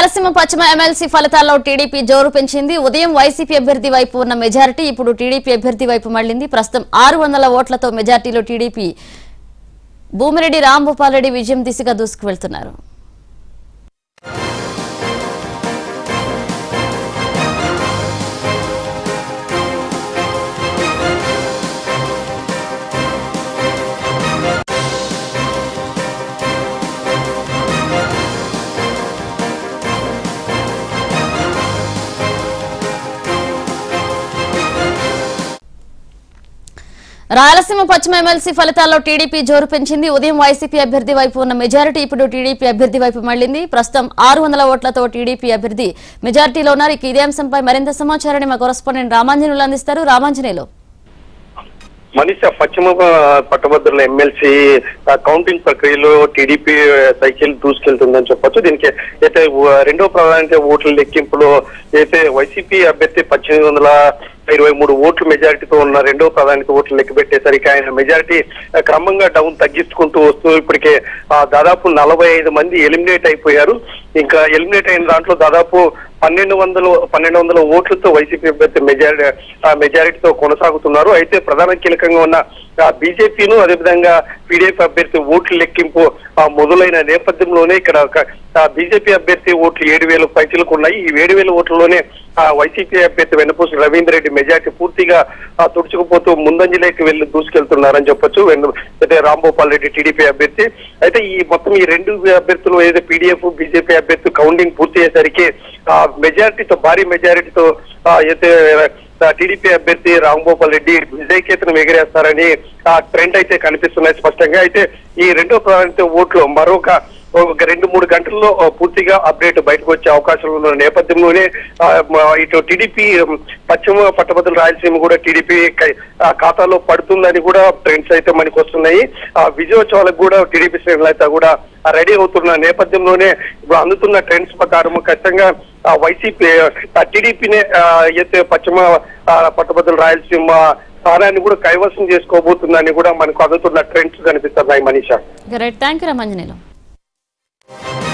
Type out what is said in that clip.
రాయలసీమ పశ్చిమ ఎమ్మెల్సీ ఫలితాల్లో టీడీపీ జోరు పెంచింది ఉదయం వైసీపీ అభ్యర్థి వైపు ఉన్న మెజారిటీ ఇప్పుడు టీడీపీ అభ్యర్థి వైపు మళ్లింది ప్రస్తుతం ఆరు వందల ఓట్లతో మెజారిటీలో టీడీపీ భూమిరెడ్డి రాంభూపాల్ రెడ్డి విజయం దిశగా దూసుకువెళ్తున్నారు రాయలసీమ పశ్చిమ ఎమ్మెల్సీ ఫలితాల్లో టీడీపీ జోరు పెంచింది ఉదయం వైసీపీ అభ్యర్థి వైపు ఉన్న మెజారిటీ ఇప్పుడు టీడీపీ అభ్యర్థి వైపు మళ్లింది ప్రస్తుతం ఆరు వందల ఓట్లతో టీడీపీ అభ్యర్థి మెజారిటీలో ఉన్నారు ఇక ఇదే అంశంపై మరింత సమాచారాన్ని మా కొరస్పాండెంట్ రామాంజనేయులు అందిస్తారు రామాంజనేయులు మనీష పశ్చిమ పట్టభద్రుల ఎమ్మెల్సీ కౌంటింగ్ ప్రక్రియలో టీడీపీ సైకిల్ దూసుకెళ్తుందని చెప్పొచ్చు దీనికి అయితే వ- రెండో ప్రాధాన్యత ఓట్ల లెక్కింపులో అయితే వైసీపీ అభ్యర్థి పద్దెనిమిది వందల ఇరవై మూడు ఓట్ల మెజారిటీతో ఉన్న రెండో ప్రాధాన్యత ఓట్లు లెక్క పెట్టేసరికి ఆయన మెజారిటీ ఆ, క్రమంగా డౌన్ తగ్గించుకుంటూ వస్తూ ఇప్పటికే ఆ, దాదాపు నలభై ఐదు మంది ఎలిమినేట్ అయిపోయారు ఇంకా ఎలిమినేట్ అయిన దాంట్లో దాదాపు పన్నెండు వందలు పన్నెండు వందల ఓట్లతో వైసీపీ అభ్యర్థి మెజారిటీ మెజారిటీతో కొనసాగుతున్నారు అయితే ప్రధాన కీలకంగా ఉన్న బీజేపీను అదేవిధంగా పీడీఎఫ్ అభ్యర్థి ఓట్ల లెక్కింపు ఆ, మొదలైన నేపథ్యంలోనే ఇక్కడ బీజేపీ అభ్యర్థి ఓట్లు ఏడు వేల పైచలకు ఉన్నాయి ఈ ఏడు వేల ఓట్లలోనే ఆ, వైసీపీ అభ్యర్థి వెన్నపూసి రవీందర్ రెడ్డి మెజార్టీ పూర్తిగా ఆ, తుడుచుకుపోతూ ముందంజలోకి వెళ్లి దూసుకెళ్తున్నారని చెప్పొచ్చు వెన్న- అయితే రాంభూపాల్ రెడ్డి టీడీపీ అభ్యర్థి అయితే ఈ మొత్తం ఈ రెండు అభ్యర్థులు ఏదైతే పీడీఎఫ్ బీజేపీ అభ్యర్థి కౌంటింగ్ పూర్తి అయ్యేసరికి ఆ, మెజారిటీతో భారీ మెజారిటీతో ఆ, అయితే ఆ, టీడీపీ అభ్యర్థి రాంగోపాల్ రెడ్డి విజయకేతనం ఎగిరేస్తారని ఆ ట్రెండ్ అయితే కనిపిస్తున్నాయి స్పష్టంగా అయితే ఈ రెండో ప్రాంత ఓట్లు మరొక ఒక రెండు మూడు గంటల్లో ఆ, పూర్తిగా అప్డేట్ బయటకు వచ్చే అవకాశాలు ఉన్న నేపథ్యంలోనే ఆ, మ- ఇటు టీడీపీ పశ్చిమ పట్టభద్రుల రాయలసీమ కూడా టీడీపీ కై- ఆ, ఖాతాలో పడుతుందని కూడా ట్రెండ్స్ అయితే మనకు వస్తున్నాయి ఆ విజయోత్సవాలకు కూడా టీడీపీ శ్రేణులు అయితే కూడా రెడీ అవుతున్న నేపథ్యంలోనే ఇప్పుడు అందుతున్న ట్రెండ్స్ ప్రకారం ఖచ్చితంగా ఆ, వైసీపీ ఆ, టీడీపీనే ఆ, అయితే పశ్చిమ ఆ, పట్టభద్రుల రాయలసీమ స్థానాన్ని కూడా కైవసం చేసుకోబోతుందని కూడా మనకు అందుతున్న ట్రెండ్స్ కనిపిస్తున్నాయి Manisha right thank you Ramanjaneyulu